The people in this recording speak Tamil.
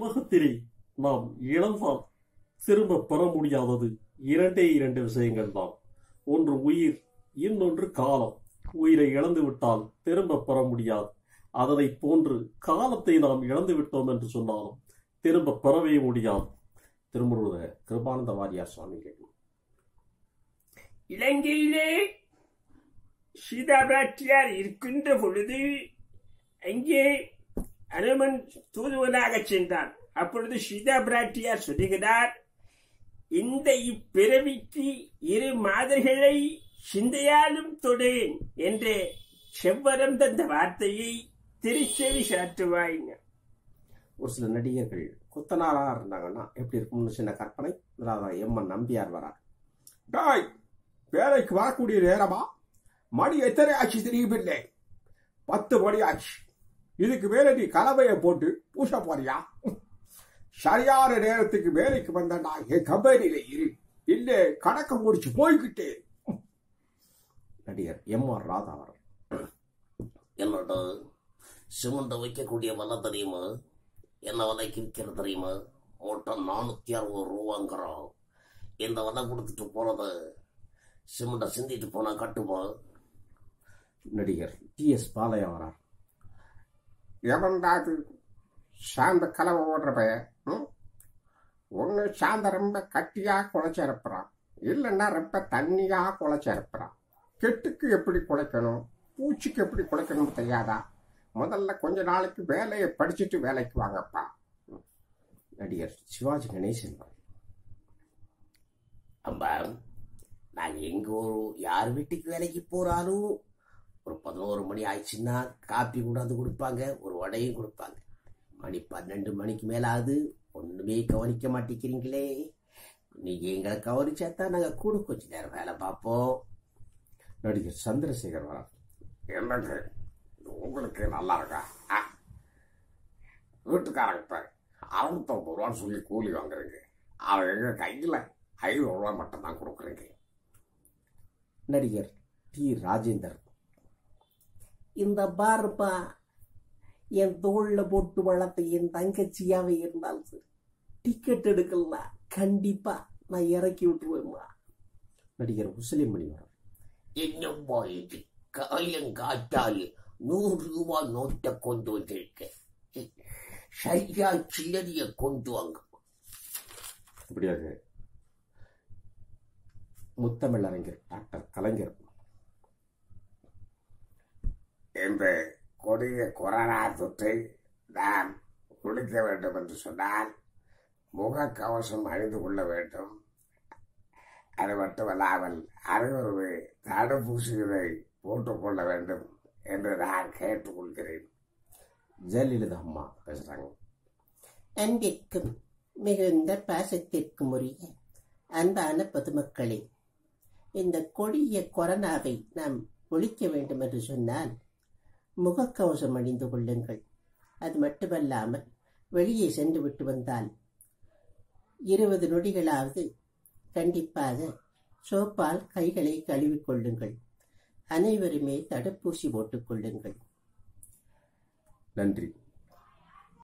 உலகத்திலே நாம் இழந்தால் திரும்ப பெற முடியாதது இரண்டே இரண்டு விஷயங்கள் தான் ஒன்று உயிர் இன்னொன்று காலம் உயிரை இழந்து விட்டால் திரும்ப பெற முடியாது அதனை போன்று காலத்தை நாம் இழந்து விட்டோம் என்று சொன்னாலும் திரும்ப பெறவே முடியாது திருமுருக கிருபானந்த வாரியார் சுவாமி கேட்கும் இலங்கையிலே சீதாபிராட்டியார் இருக்கின்ற பொழுது அங்கே அனுமன் தூதுவனாக சென்றான் அப்பொழுது சீதா பிராட்டியார் சொல்லுகிறார் இந்த இப்பிறவிக்கு இரு மாதிரிகளை சிந்தையாலும் தொடேன் என்ற செவ்வரம் தந்த வார்த்தையை திருச்செவி சாற்றுவாய்ங்க ஒரு சில நடிகர்கள் குத்தனாரா இருந்தாங்கன்னா எப்படி இருக்கும்னு சின்ன கற்பனை அதான் எம்என் நம்பியார் வரார் டாய் வேலைக்கு வரக்கூடிய நேரமா மணி எத்தனை ஆச்சு தெரியவில்லை பத்து மணி ஆச்சு இதுக்கு மேல நீ கலவையை போட்டு பூச போறியா சரியான நேரத்துக்கு வேலைக்கு வந்தா என் கம்பெனியில இரு இல்ல கணக்க முடிச்சு போய்கிட்டே நடிகர் எம் ஆர் ராதா வரார் என்னோட சிமெண்ட் வைக்கக்கூடிய விலை தெரியுமா என்ன விலைக்கு விற்கிறது தெரியுமா மூட்டை நானூற்றி அறுபது ரூபாங்கிறோம் இந்த விலை கொடுத்துட்டு போறத சிமெண்ட்டை சிந்திட்டு போனா கட்டுமா நடிகர் டி எஸ் பாலையா வரார் எவன்டா அது சாந்த கலவை ஓடுற பையன் ஒன்று சாந்த ரொம்ப கட்டியா குழைச்சிருப்புறான் இல்லைன்னா ரொம்ப தண்ணியா குழைச்சிருப்புறான் கெட்டுக்கு எப்படி குழைக்கணும் பூச்சிக்கு எப்படி குழைக்கணும் தெரியாதா முதல்ல கொஞ்ச நாளைக்கு வேலையை படிச்சுட்டு வேலைக்கு வாங்கப்பா நடிகர் சிவாஜி கணேசன் வரார் அம்பா நாங்கள் எங்க ஒரு யார் வீட்டுக்கு வேலைக்கு போறாலும் ஒரு பதினோரு மணி ஆயிடுச்சுன்னா காப்பி கொண்டாந்து கொடுப்பாங்க ஒரு வடையும் கொடுப்பாங்க மணி பன்னெண்டு மணிக்கு மேல ஆகுது ஒண்ணுமே கவனிக்க மாட்டேங்கிறீங்களே நீங்க எங்களை கவனிச்சா தான் நாங்க கூட கொஞ்ச நேரம் வேலை பார்ப்போம் நடிகர் சந்திரசேகர் வரார் என்னங்க உங்களுக்கு நல்லா இருக்கா ஆ. வீட்டுக்காரங்க பாரு அறுநூத்தம்பது ரூபான்னு சொல்லி கூலி வாங்குறீங்க அவன் எங்க கையில் ஐநூறு ரூபா மட்டும் தான் கொடுக்குறீங்க நடிகர் டி ராஜேந்தர் இந்த பாருப்பா என் தோல்ல போட்டு வளர்த்த என் தங்கச்சியாவே இருந்தாலும் சரி டிக்கெட் எடுக்கலாம் கண்டிப்பா நான் இறக்கி விட்டுருவேம்மா நடிகர் முஸ்லிம் மணி வரார் இன்னும் போயிட்டு காயங்காட்டால் நூறு ரூபாய் நோட்டை கொண்டு வந்திருக்கேன் சரியா சில்லறிய கொண்டு வாங்க இப்படியாக முத்தமிழறிஞர் டாக்டர் கலைஞர் இந்த கொடிய கொரோனா தொற்றை நாம் ஒழிக்க வேண்டும் என்று சொன்னால் முகக்கவசம் அணிந்து கொள்ள வேண்டும் அது மட்டுமல்லாமல் அனைவருமே தடுப்பூசிகளை போட்டுக்கொள்ள வேண்டும் என்று நான் கேட்டுக்கொள்கிறேன் ஜெயலலிதா அம்மா பேசுறாங்க அன்பிற்கும் மிகுந்த பாசத்திற்கும் உரிய அன்பான பொதுமக்களே இந்த கொடிய கொரோனாவை நாம் ஒழிக்க வேண்டும் என்று சொன்னால் முகக்கவசம் அணிந்து கொள்ளுங்கள் அது மட்டுமல்லாமல் வெளியே சென்று விட்டு வந்தால் இருபது நொடிகளாவது கண்டிப்பாக சோப்பால் கைகளை கழுவிக் கொள்ளுங்கள் அனைவருமே தடுப்பூசி போட்டுக் கொள்ளுங்கள் நன்றி